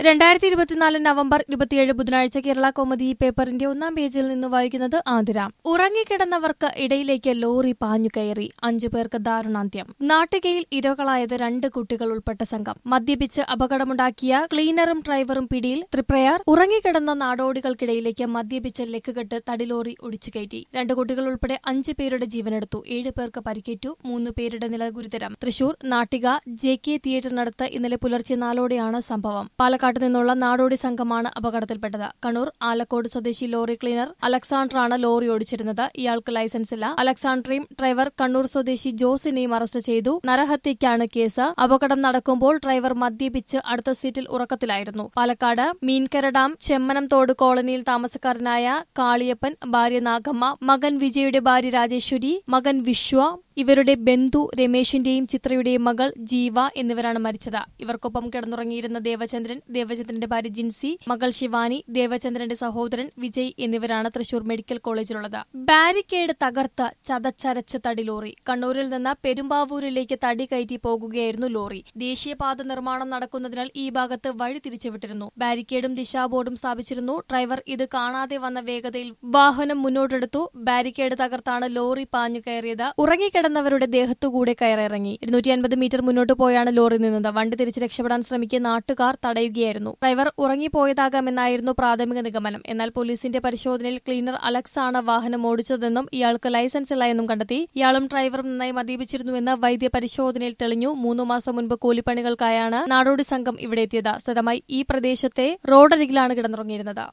രണ്ടായിരത്തി ഇരുപത്തിനാല് നവംബർ ഇരുപത്തിയേഴ് ബുധനാഴ്ച കേരള കോമഡി ഈ പേപ്പറിന്റെ ഒന്നാം പേജിൽ നിന്ന് വായിക്കുന്നത് ആതിര ഉറങ്ങിക്കിടന്നവർക്ക് ഇടയിലേക്ക് ലോറി പാഞ്ഞു കയറി അഞ്ചു പേർക്ക് ദാരുണാന്ത്യം നാട്ടികയിൽ ഇരകളായത് രണ്ട് കുട്ടികൾ ഉൾപ്പെട്ട സംഘം മദ്യപിച്ച് അപകടമുണ്ടാക്കിയ ക്ലീനറും ഡ്രൈവറും പിടിയിൽ ത്രിപ്രയാർ ഉറങ്ങിക്കിടന്ന നാടോടികൾക്കിടയിലേക്ക് മദ്യപിച്ച് ലെക്കുകെട്ട് തടിലോറി ഒടിച്ചുകയറ്റി രണ്ട് കുട്ടികൾ ഉൾപ്പെടെ അഞ്ച് പേരുടെ ജീവനെടുത്തു ഏഴ് പേർക്ക് പരിക്കേറ്റു മൂന്ന് പേരുടെ നില ഗുരുതരം തൃശൂർ നാട്ടിക ജെ കെ തിയേറ്ററിനടുത്ത് ഇന്നലെ പുലർച്ചെ നാലോടെയാണ് സംഭവം പാലക്കാട് നിന്നുള്ള നാടോടി സംഘമാണ് അപകടത്തിൽപ്പെട്ടത് കണ്ണൂർ ആലക്കോട് സ്വദേശി ലോറി ക്ലീനർ അലക്സാണ്ട്രാണ് ലോറി ഓടിച്ചിരുന്നത് ഇയാൾക്ക് ലൈസൻസ് ഇല്ല അലക്സാണ്ട്രയും ഡ്രൈവർ കണ്ണൂർ സ്വദേശി ജോസിനെയും അറസ്റ്റ് ചെയ്തു നരഹത്യയ്ക്കാണ് കേസ് അപകടം നടക്കുമ്പോൾ ഡ്രൈവർ മദ്യപിച്ച് അടുത്ത സീറ്റിൽ ഉറക്കത്തിലായിരുന്നു പാലക്കാട് മീൻകര ഡാം ചെമ്മനംതോട് കോളനിയിൽ താമസക്കാരനായ കാളിയപ്പൻ ഭാര്യ നാഗമ്മ മകൻ വിജയുടെ ഭാര്യ രാജേശ്വരി മകൻ വിശ്വ ഇവരുടെ ബന്ധു രമേശിന്റെയും ചിത്രയുടെയും മകൾ ജീവ എന്നിവരാണ് മരിച്ചത് ഇവർക്കൊപ്പം കിടന്നുറങ്ങിയിരുന്ന ദേവചന്ദ്രൻ ദേവചന്ദ്രന്റെ ഭാര്യ ജിൻസി മകൾ ശിവാനി ദേവചന്ദ്രന്റെ സഹോദരൻ വിജയ് എന്നിവരാണ് തൃശൂർ മെഡിക്കൽ കോളേജിലുള്ളത് ബാരിക്കേഡ് തകർത്ത് ചതച്ചരച്ച തടി ലോറി കണ്ണൂരിൽ നിന്ന് പെരുമ്പാവൂരിലേക്ക് തടി കയറ്റി പോകുകയായിരുന്നു ലോറി ദേശീയപാത നിർമ്മാണം നടക്കുന്നതിനാൽ ഈ ഭാഗത്ത് വഴി തിരിച്ചുവിട്ടിരുന്നു ബാരിക്കേഡും ദിശാബോർഡും സ്ഥാപിച്ചിരുന്നു ഡ്രൈവർ ഇത് കാണാതെ വന്ന വേഗതയിൽ വാഹനം മുന്നോട്ടെടുത്തു ബാരിക്കേഡ് തകർത്താണ് ലോറി പാഞ്ഞു കയറിയത് ഉറങ്ങിക്കിടന്നവരുടെ ദേഹത്തുകൂടെ കയറിറങ്ങി ഇരുന്നൂറ്റി അൻപത് മീറ്റർ മുന്നോട്ട് പോയാണ് ലോറി നിന്നത് വണ്ടി തിരിച്ച് രക്ഷപ്പെടാൻ ശ്രമിക്കിയ നാട്ടുകാർ തടയുകയായിരുന്നു ഡ്രൈവർ ഉറങ്ങിപ്പോയതാകാമെന്നായിരുന്നു പ്രാഥമിക നിഗമനം എന്നാൽ പോലീസിന്റെ പരിശോധനയിൽ ക്ലീനർ അലക്സ് ആണ് വാഹനം ഓടിച്ചതെന്നും ഇയാൾക്ക് ലൈസൻസ് ഇല്ല എന്നും കണ്ടെത്തി ഇയാളും ഡ്രൈവറും നന്നായി മദ്യപിച്ചിരുന്നുവെന്ന് വൈദ്യ പരിശോധനയിൽ തെളിഞ്ഞു മൂന്നു മാസം മുൻപ് കൂലിപ്പണികൾക്കായാണ് നാടോടി സംഘം ഇവിടെ എത്തിയത് സ്ഥിരമായി ഈ പ്രദേശത്തെ റോഡരികിലാണ് കിടന്നുറങ്ങിയിരുന്നത്